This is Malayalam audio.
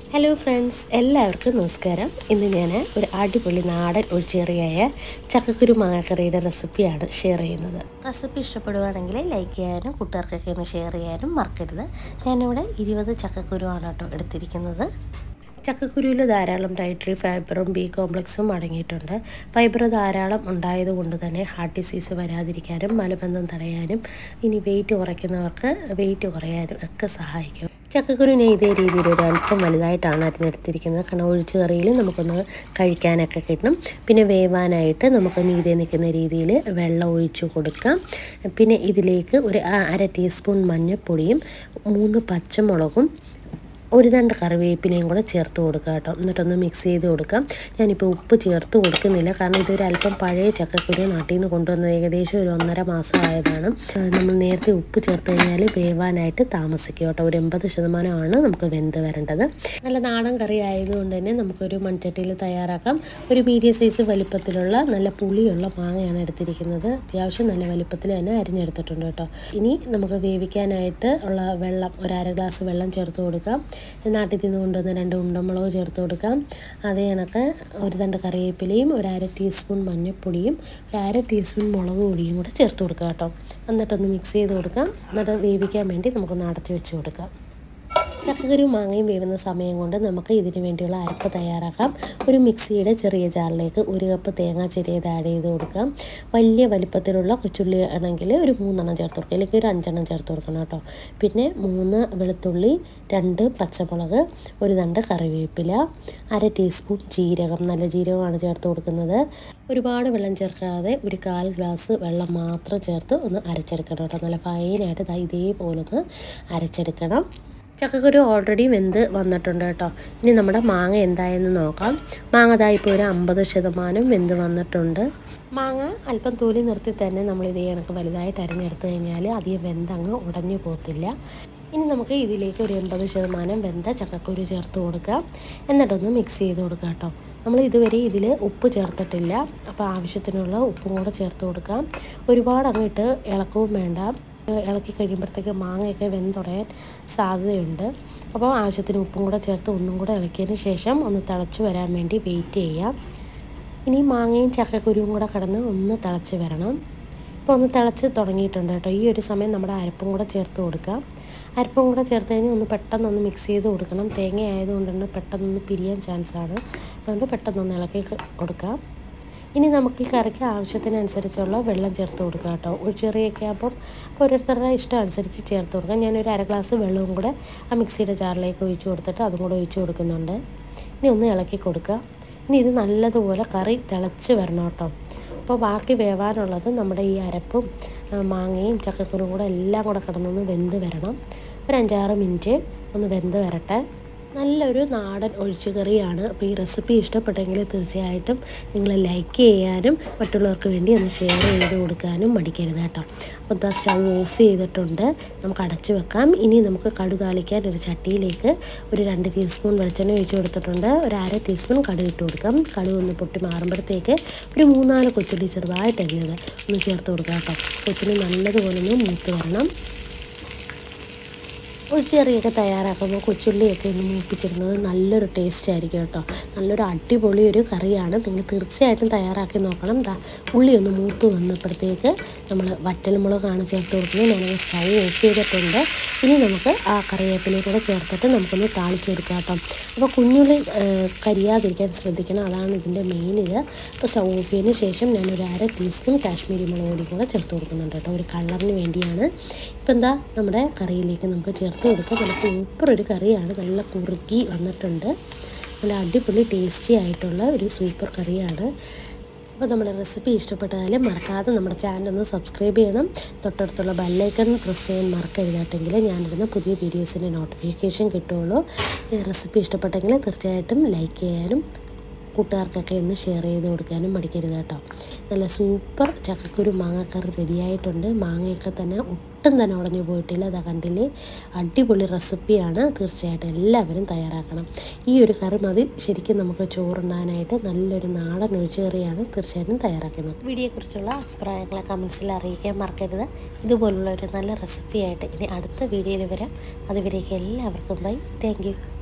ഹലോ ഫ്രണ്ട്സ് എല്ലാവർക്കും നമസ്കാരം ഇന്ന് ഞാൻ ഒരു അടിപൊളി നാടൻ ഒഴിച്ചേറിയായ ചക്കക്കുരു മാങ്ങക്കറിയുടെ റെസിപ്പിയാണ് ഷെയർ ചെയ്യുന്നത് റെസിപ്പി ഇഷ്ടപ്പെടുവാണെങ്കിൽ ലൈക്ക് ചെയ്യാനും കൂട്ടുകാർക്കൊക്കെ ഒന്ന് ഷെയർ ചെയ്യാനും മറക്കരുത് ഞാനിവിടെ ഇരുപത് ചക്കക്കുരുവാണ് കേട്ടോ എടുത്തിരിക്കുന്നത് ചക്കക്കുരുവിൽ ധാരാളം ഡയറ്ററി ഫൈബറും ബി കോംപ്ലക്സും അടങ്ങിയിട്ടുണ്ട് ഫൈബർ ധാരാളം ഉണ്ടായതുകൊണ്ട് തന്നെ ഹാർട്ട് ഡിസീസ് വരാതിരിക്കാനും മലബന്ധം തടയാനും ഇനി വെയിറ്റ് കുറയ്ക്കുന്നവർക്ക് വെയിറ്റ് കുറയാനും ഒക്കെ സഹായിക്കും ചക്കക്കുരു ഞാൻ ഇതേ രീതിയിൽ ഒരു അല്പം വലുതായിട്ടാണ് അരിഞ്ഞെടുത്തിരിക്കുന്നത് കാരണം ഒഴിച്ചു കറിയിൽ നമുക്കൊന്ന് കഴിക്കാനൊക്കെ കിട്ടും പിന്നെ വേവാനായിട്ട് നമുക്ക് മീതെ നിൽക്കുന്ന രീതിയിൽ വെള്ളം ഒഴിച്ചു കൊടുക്കാം പിന്നെ ഇതിലേക്ക് ഒരു അര ടീസ്പൂൺ മഞ്ഞൾപ്പൊടിയും മൂന്ന് പച്ചമുളകും ഒരു രണ്ട് കറിവേപ്പിലയും കൂടെ ചേർത്ത് കൊടുക്കുക കേട്ടോ എന്നിട്ടൊന്ന് മിക്സ് ചെയ്ത് കൊടുക്കാം ഞാനിപ്പോൾ ഉപ്പ് ചേർത്ത് കൊടുക്കുന്നില്ല കാരണം ഇതൊരു അല്പം പഴയ ചക്കക്കുരു നാട്ടിൽ നിന്ന് കൊണ്ടുവന്നത് ഏകദേശം ഒരു ഒന്നര മാസം ആയതാണ് നമ്മൾ നേരത്തെ ഉപ്പ് ചേർത്ത് കഴിഞ്ഞാൽ വേവാനായിട്ട് താമസിക്കും കേട്ടോ ഒരു എൺപത് ശതമാനമാണ് നമുക്ക് വെന്ത് വരേണ്ടത് നല്ല നാടൻ കറി ആയതുകൊണ്ട് തന്നെ നമുക്കൊരു മൺചട്ടിയിൽ തയ്യാറാക്കാം ഒരു മീഡിയം സൈസ് വലിപ്പത്തിലുള്ള നല്ല പുളിയുള്ള മാങ്ങയാണ് എടുത്തിരിക്കുന്നത് അത്യാവശ്യം നല്ല വലിപ്പത്തിൽ തന്നെ അരിഞ്ഞെടുത്തിട്ടുണ്ട് കേട്ടോ ഇനി നമുക്ക് വേവിക്കാനായിട്ട് ഉള്ള വെള്ളം ഒരു അര ഗ്ലാസ് വെള്ളം ചേർത്ത് കൊടുക്കാം നാട്ടിൽ നിന്ന് കൊണ്ടുവന്ന രണ്ട് ഉണ്ടമുളക് ചേർത്ത് കൊടുക്കാം അതേ കണക്ക് ഒരു രണ്ട് കറിവേപ്പിലയും ഒരു അര ടീസ്പൂൺ മഞ്ഞൾപ്പൊടിയും ഒരു അര ടീസ്പൂൺ മുളക് പൊടിയും കൂടെ ചേർത്ത് കൊടുക്കുക കേട്ടോ എന്നിട്ടൊന്ന് മിക്സ് ചെയ്ത് കൊടുക്കാം എന്നിട്ട് വേവിക്കാൻ വേണ്ടി നമുക്കൊന്ന് അടച്ചു വെച്ച് കൊടുക്കാം ചക്കക്കുരു മാങ്ങയും വേവുന്ന സമയം കൊണ്ട് നമുക്ക് ഇതിന് വേണ്ടിയുള്ള അരപ്പ് തയ്യാറാക്കാം ഒരു മിക്സിയുടെ ചെറിയ ജാറിലേക്ക് ഒരു കപ്പ് തേങ്ങ ചെറിയത് ആഡ് ചെയ്ത് കൊടുക്കാം വലിയ വലിപ്പത്തിലുള്ള കൊച്ചുള്ളി ആണെങ്കിൽ ഒരു മൂന്നെണ്ണം ചേർത്ത് കൊടുക്കുക അല്ലെങ്കിൽ ഒരു അഞ്ചെണ്ണം ചേർത്ത് കൊടുക്കണം കേട്ടോ പിന്നെ മൂന്ന് വെളുത്തുള്ളി രണ്ട് പച്ചമുളക് ഒരു തണ്ട് കറിവേപ്പില അര ടീസ്പൂൺ ജീരകം നല്ല ജീരകമാണ് ചേർത്ത് കൊടുക്കുന്നത് ഒരുപാട് വെള്ളം ചേർക്കാതെ ഒരു കാൽ ഗ്ലാസ് വെള്ളം മാത്രം ചേർത്ത് ഒന്ന് അരച്ചെടുക്കണം കേട്ടോ നല്ല ഫൈനായിട്ട് ഇതേപോലെ ഒന്ന് അരച്ചെടുക്കണം ചക്കക്കുരു ഓൾറെഡി വെന്ത് വന്നിട്ടുണ്ട് കേട്ടോ ഇനി നമ്മുടെ മാങ്ങ എന്തായെന്ന് നോക്കാം മാങ്ങ ദാ ഇപ്പോൾ ഒരു അമ്പത് ശതമാനം വെന്ത് വന്നിട്ടുണ്ട് മാങ്ങ അല്പം തൊലി നിർത്തി തന്നെ നമ്മൾ ഇതേ കണക്ക് വലുതായിട്ട് അരിഞ്ഞെടുത്ത് കഴിഞ്ഞാൽ അധികം വെന്തങ്ങ് ഉടഞ്ഞു പോകത്തില്ല ഇനി നമുക്ക് ഇതിലേക്ക് ഒരു എൺപത് ശതമാനം വെന്ത ചക്കക്കുരു ചേർത്ത് കൊടുക്കാം എന്നിട്ടൊന്ന് മിക്സ് ചെയ്ത് കൊടുക്കാം കേട്ടോ നമ്മൾ ഇതുവരെ ഇതിൽ ഉപ്പ് ചേർത്തിട്ടില്ല അപ്പോൾ ആവശ്യത്തിനുള്ള ഉപ്പും കൂടെ ചേർത്ത് കൊടുക്കാം ഒരുപാട് അങ്ങോട്ട് ഇളക്കവും വേണ്ട ഇളക്കി കഴിയുമ്പോഴത്തേക്ക് മാങ്ങയൊക്കെ വെന്തുടയാൻ സാധ്യതയുണ്ട് അപ്പോൾ ആവശ്യത്തിന് ഉപ്പും കൂടെ ചേർത്ത് ഒന്നും കൂടെ ഇളക്കിയതിന് ശേഷം ഒന്ന് തിളച്ച് വരാൻ വേണ്ടി വെയിറ്റ് ചെയ്യാം ഇനി മാങ്ങയും ചക്കക്കുരുവും കൂടെ കിടന്ന് ഒന്ന് തിളച്ച് വരണം ഇപ്പോൾ ഒന്ന് തിളച്ച് തുടങ്ങിയിട്ടുണ്ട് കേട്ടോ ഈ ഒരു സമയം നമ്മുടെ അരപ്പും കൂടെ ചേർത്ത് കൊടുക്കാം അരപ്പും കൂടെ ചേർത്ത് കഴിഞ്ഞാൽ ഒന്ന് പെട്ടെന്നൊന്ന് മിക്സ് ചെയ്ത് കൊടുക്കണം തേങ്ങ ആയതുകൊണ്ട് തന്നെ പെട്ടെന്നൊന്ന് പിരിയാൻ ചാൻസ് ആണ് അതുകൊണ്ട് പെട്ടെന്നൊന്ന് ഇളക്കി കൊടുക്കാം ഇനി നമുക്ക് ഈ കറിക്ക് ആവശ്യത്തിനനുസരിച്ചുള്ള വെള്ളം ചേർത്ത് കൊടുക്കുക കേട്ടോ ചെറിയൊക്കെ ആകുമ്പം ഓരോരുത്തരുടെ ഇഷ്ടം അനുസരിച്ച് ചേർത്ത് കൊടുക്കാം ഞാനൊരു അര ഗ്ലാസ് വെള്ളവും കൂടെ ആ മിക്സിയുടെ ജാറിലേക്ക് ഒഴിച്ച് കൊടുത്തിട്ട് അതും കൂടെ ഒഴിച്ച് കൊടുക്കുന്നുണ്ട് ഇനി ഒന്ന് ഇളക്കി കൊടുക്കുക ഇനി ഇത് നല്ലതുപോലെ കറി തിളച്ച് വരണം കേട്ടോ അപ്പോൾ ബാക്കി വേവാനുള്ളത് നമ്മുടെ ഈ അരപ്പും മാങ്ങയും ചക്കക്കുരും കൂടെ എല്ലാം കൂടെ കിടന്നൊന്ന് വെന്ത് വരണം ഒരു അഞ്ചാറ് മിനിറ്റ് ഒന്ന് വെന്ത് വരട്ടെ നല്ലൊരു നാടൻ ഒഴിച്ചുകറിയാണ് അപ്പോൾ ഈ റെസിപ്പി ഇഷ്ടപ്പെട്ടെങ്കിൽ തീർച്ചയായിട്ടും നിങ്ങൾ ലൈക്ക് ചെയ്യാനും മറ്റുള്ളവർക്ക് വേണ്ടി ഒന്ന് ഷെയർ ചെയ്ത് കൊടുക്കാനും മടിക്കരുത് കേട്ടോ അപ്പോൾ ദാ സ്റ്റവ് ഓഫ് ചെയ്തിട്ടുണ്ട് നമുക്ക് അടച്ചു വെക്കാം ഇനി നമുക്ക് കടു താളിക്കാൻ ഒരു ചട്ടിയിലേക്ക് ഒരു രണ്ട് ടീസ്പൂൺ വെളിച്ചെണ്ണ ഒഴിച്ച് കൊടുത്തിട്ടുണ്ട് ഒരു അര ടീസ്പൂൺ കടുക് ഇട്ട് കൊടുക്കാം കടുക് ഒന്ന് പൊട്ടി മാറുമ്പോഴത്തേക്ക് ഒരു മൂന്നാല് കൊച്ചുള്ളി ചെറുതായിട്ട് എരിഞ്ഞത് ഒന്ന് ചേർത്ത് കൊടുക്കാം കേട്ടോ കൊച്ചുള്ളി നല്ലതുപോലെ ഒന്ന് മൂത്ത് വരണം ഒഴിച്ചെറിയൊക്കെ തയ്യാറാക്കുമ്പോൾ കൊച്ചുള്ളിയൊക്കെ ഒന്ന് മൂപ്പിച്ചിടുന്നത് നല്ലൊരു ടേസ്റ്റ് ആയിരിക്കും കേട്ടോ നല്ലൊരു അടിപൊളി ഒരു കറിയാണ് നിങ്ങൾ തീർച്ചയായിട്ടും തയ്യാറാക്കി നോക്കണം ദാ ഉള്ളി ഒന്ന് മൂത്ത് വന്നപ്പോഴത്തേക്ക് നമ്മൾ വറ്റൽമുളകാണ് ചേർത്ത് കൊടുക്കുന്നത് ഞാനത് സ്റ്റൗ ഓഫ് ചെയ്തിട്ടുണ്ട് ഇനി നമുക്ക് ആ കറിവേപ്പിലയും കൂടെ ചേർത്തിട്ട് നമുക്കൊന്ന് താളിച്ച് കൊടുക്കാം കേട്ടോ അപ്പോൾ കുഞ്ഞുള്ളി കരിയാതിരിക്കാൻ ശ്രദ്ധിക്കണം അതാണ് ഇതിൻ്റെ മെയിൻ ഇത് അപ്പോൾ സ്റ്റൗ ഓഫ് ചെയ്തതിന് ശേഷം ഞാനൊരു അര ടീസ്പൂൺ കാശ്മീരി മുളക് പൊടി കൂടെ ചേർത്ത് കൊടുക്കുന്നുണ്ട് കേട്ടോ ഒരു കളറിന് വേണ്ടിയാണ് ഇപ്പം എന്താ നമ്മുടെ കറിയിലേക്ക് നമുക്ക് ചേർത്ത് കൊടുക്കാം നല്ല സൂപ്പർ ഒരു കറിയാണ് നല്ല കുറുക്കി വന്നിട്ടുണ്ട് നല്ല അടിപൊളി ടേസ്റ്റി ആയിട്ടുള്ള ഒരു സൂപ്പർ കറിയാണ് അപ്പോൾ നമ്മുടെ റെസിപ്പി ഇഷ്ടപ്പെട്ടാൽ മറക്കാതെ നമ്മുടെ ചാനൽ ഒന്ന് സബ്സ്ക്രൈബ് ചെയ്യണം തൊട്ടടുത്തുള്ള ബെല്ലൈക്കൺ പ്രസ് ചെയ്യാൻ മറക്കരുതാട്ടെങ്കിൽ ഞാനിടുന്ന പുതിയ വീഡിയോസിൻ്റെ നോട്ടിഫിക്കേഷൻ കിട്ടുള്ളൂ ഈ റെസിപ്പി ഇഷ്ടപ്പെട്ടെങ്കിൽ തീർച്ചയായിട്ടും ലൈക്ക് ചെയ്യാനും കൂട്ടുകാർക്കൊക്കെ ഒന്ന് ഷെയർ ചെയ്ത് കൊടുക്കാനും മടിക്കരുത് കേട്ടോ നല്ല സൂപ്പർ ചക്കക്കുരു മാങ്ങാക്കറി റെഡിയായിട്ടുണ്ട് മാങ്ങയൊക്കെ തന്നെ ഒട്ടും തന്നെ ഉടഞ്ഞു പോയിട്ടില്ല അതാ കണ്ടില്ലേ അടിപൊളി റെസിപ്പിയാണ് തീർച്ചയായിട്ടും എല്ലാവരും തയ്യാറാക്കണം ഈ ഒരു കറി മതി ശരിക്കും നമുക്ക് ചോറുണ്ടാനായിട്ട് നല്ലൊരു നാടൻ ഒഴിച്ചുകറിയാണ് തീർച്ചയായിട്ടും തയ്യാറാക്കുന്നത് വീഡിയോയെക്കുറിച്ചുള്ള അഭിപ്രായങ്ങളെ കമൻസിൽ അറിയിക്കാൻ മറക്കരുത് ഇതുപോലുള്ള ഒരു നല്ല റെസിപ്പിയായിട്ട് ഇനി അടുത്ത വീഡിയോയിൽ വരാം അതുവരേക്കും എല്ലാവർക്കും ബൈ താങ്ക്